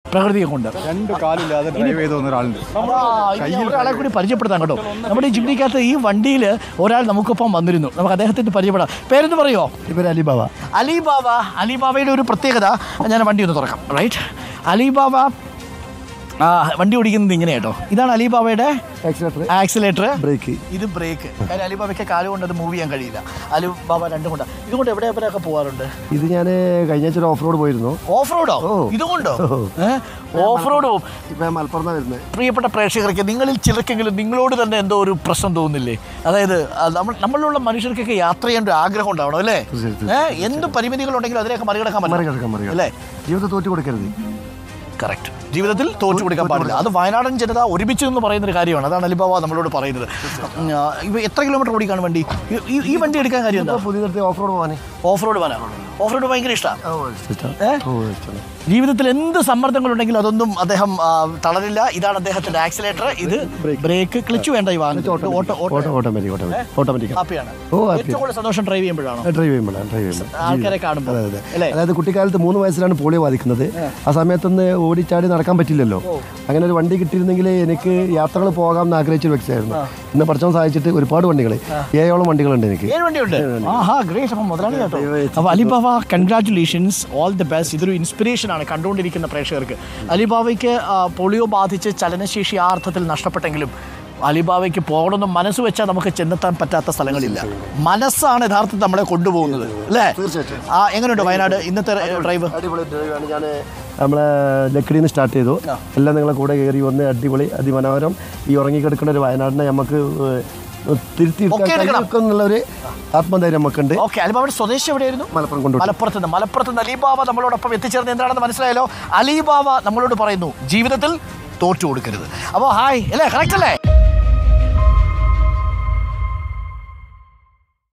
പ്രകൃതിയെ കൊണ്ട് രണ്ട് കാലില്ലാതെ ഡ്രൈവ് ചെയ്ത് വന്ന ഒരാളുണ്ട് ആ, ഇനി ഒരാളെ കൂടി പരിചയപ്പെടുത്താം കേട്ടോ നമ്മുടെ ഈ ജിമ്മിക്കകത്ത് ഈ വണ്ടിയിൽ ഒരാൾ നമുക്കൊപ്പം വന്നിരുന്നു നമുക്ക് അദ്ദേഹത്തിന് പരിചയപ്പെടാം പേരെന്ന് പറയോ ഇവര് അലിബാബ അലിബാബ അലിബാബയുടെ ഒരു പ്രത്യേകത ഞാൻ വണ്ടി ഒന്ന് തുറക്കാം റൈറ്റ് അലിബാബ ആ വണ്ടി ഓടിക്കുന്നത് ഇങ്ങനെ കേട്ടോ ഇതാണ് അലിബാബയുടെ ആക്സിലേറ്റർ ആക്സിലേറ്റർ ബ്രേക്ക് ഇത് ബ്രേക്ക് കാര്യം അലിബാബയ്ക്ക് കാല് കൊണ്ട് അത് മൂവ് ചെയ്യാൻ കഴിയില്ല അലിബാബ രണ്ടും കൊണ്ട് ഇതുകൊണ്ട് എവിടെ എവിടെയൊക്കെ പോകാറുണ്ട് ഇത് ഞാൻ കഴിഞ്ഞ ആഴ്ച ഓഫ് റോഡ് പോയിരുന്നു ഓഫ് റോഡോ ഓ. ഇതുകൊണ്ടോ ഓഫ് റോഡ് പോകും ഇപ്പൊ ഞാൻ മലപ്പുറം വരുന്നത് പ്രിയപ്പെട്ട പ്രേക്ഷകർക്ക് നിങ്ങളിൽ ചിലർക്കെങ്കിലും നിങ്ങളോട് തന്നെ എന്തോ ഒരു പ്രശ്നം തോന്നുന്നില്ലേ അതായത് അത് നമ്മൾ നമ്മളിലുള്ള മനുഷ്യർക്കൊക്കെ യാത്ര ചെയ്യേണ്ട ഒരു ആഗ്രഹം ഉണ്ടാവണം അല്ലേ തീർച്ചയായിട്ടും. ഏഹ് എന്ത് പരിമിതികളുണ്ടെങ്കിലും അതിനെയൊക്കെ മറികടക്കാൻ പറ്റണം. മറികടക്കാൻ മറികടക്കാൻ അല്ലേ ജീവിതം തോറ്റു കൊടുക്കരുത് കറക്റ്റ് ജീവിതത്തിൽ തോറ്റു കൊടുക്കാൻ പാടില്ല അത് വയനാടൻ ജനത ഒരുമിച്ച് എന്ന് പറയുന്ന ഒരു കാര്യമാണ് അതാണ് അലിബാബ നമ്മളോട് പറയുന്നത് ഉം, ആ, ഇപ്പൊ എത്ര കിലോമീറ്റർ ഓടിക്കാണ് വണ്ടി ഈ- ഈ- ഈ വണ്ടി എടുക്കാൻ കാര്യം എന്താ ഇപ്പൊ പുതിയ നിർത്തി ഓഫ് റോഡ് പോകാനേ ഓഫ് റോഡ് പോകാനാണ് ഓഫ് റോഡ് ഭയങ്കര ഇഷ്ടമാണ് ഓ ഇഷ്ടം ഏ? ഓ ഇഷ്ടം ജീവിതത്തിൽ എന്ത് സമ്മർദ്ദങ്ങളുണ്ടെങ്കിലും അതൊന്നും അദ്ദേഹം ആ, തളരില്ല ഇതാണ് അദ്ദേഹത്തിന്റെ ആക്സിലേറ്റർ ഇത് ബ്രേക്ക് ക്ലിച്ച് വേണ്ട ഈ വാഹനത്തിൽ auto auto auto automatic automatic automatic ഹാപ്പിയാണ് ഓ happy. ഏറ്റവും കൂടുതൽ സന്തോഷം ഡ്രൈവ് ചെയ്യുമ്പോഴാണോ ഡ്രൈവ് ചെയ്യുമ്പോഴാണ് ഡ്രൈവ് ചെയ്യുമ്പോൾ ആൾക്കാരെ കാണുമ്പോൾ അതെ അതെ അല്ലേ അതായത് കുട്ടിക്കാലത്ത് മൂന്ന് വയസ്സിലാണ് പോളിയോ ബാധിക്കുന്നത് ആ സമയത്തൊന്ന് ഓടിച്ചാടി നടക്കാൻ പറ്റില്ലല്ലോ അങ്ങനെ ഒരു വണ്ടി കിട്ടിയിരുന്നെങ്കിൽ എനിക്ക് യാത്രകൾ പോകാം എന്ന് ആഗ്രഹിച്ച ഒരു വ്യക്തിയായിരുന്നു ഇന്ന് പഠിച്ചോൻ സഹായിച്ചിട്ട് ഒരുപാട് വണ്ടികൾ ഏഴോളം വണ്ടികളുണ്ട് എനിക്ക് ഏഴ് വണ്ടിയുണ്ട് ആഹാ ഗ്രേറ്റ് അപ്പം മുതലാളി കേട്ടോ അപ്പോൾ Alibaba congratulations all the best ഇതൊരു ഇൻസ്പിറേഷൻ ആണ് കണ്ടുകൊണ്ടിരിക്കുന്ന പ്രേക്ഷകർക്ക് അലിബാബയ്ക്ക് ആ, പോളിയോ ബാധിച്ച് ചലനശേഷി ആ അർത്ഥത്തിൽ നഷ്ടപ്പെട്ടെങ്കിലും അലിബാബയ്ക്ക് പോകണമെന്ന് മനസ്സ് വെച്ചാൽ നമുക്ക് ചെന്നെത്താൻ പറ്റാത്ത സ്ഥലങ്ങളില്ല മനസ്സാണ് യഥാർത്ഥത്തിൽ നമ്മളെ കൊണ്ടുപോകുന്നത് അല്ലേ തീർച്ചയായിട്ടും. ആ എങ്ങനെയുണ്ട് വയനാട് ഇന്നത്തെ ഡ്രൈവ് അടിപൊളി ഡ്രൈവാണ് ഞാൻ നമ്മളെ ലക്കിടിയിൽ നിന്ന് സ്റ്റാർട്ട് ചെയ്തു എല്ലാം നിങ്ങളെ കൂടെ കയറി വന്ന് അടിപൊളി അതിമനോഹരം ഈ ഉറങ്ങിക്കിടക്കുന്ന ഒരു വയനാടിനെ നമുക്ക് ഏഹ്, തിരുത്തി ഒക്കെ എടുക്കണം. എന്നുള്ള ഒരു ആത്മധൈര്യം നമുക്കുണ്ട് ഓക്കെ അലിബാബയുടെ സ്വദേശം എവിടെയായിരുന്നു മലപ്പുറം കൊണ്ടു മലപ്പുറത്ത് നിന്ന് മലപ്പുറത്ത് നിന്ന് അലിബാബ നമ്മളോടൊപ്പം എത്തിച്ചേർന്ന് എന്താണെന്ന് മനസ്സിലായല്ലോ അലിബാബ നമ്മളോട് പറയുന്നു ജീവിതത്തിൽ തോറ്റു കൊടുക്കരുത് അപ്പോൾ ഹായ് അല്ലേ കറക്റ്റ് അല്ലേ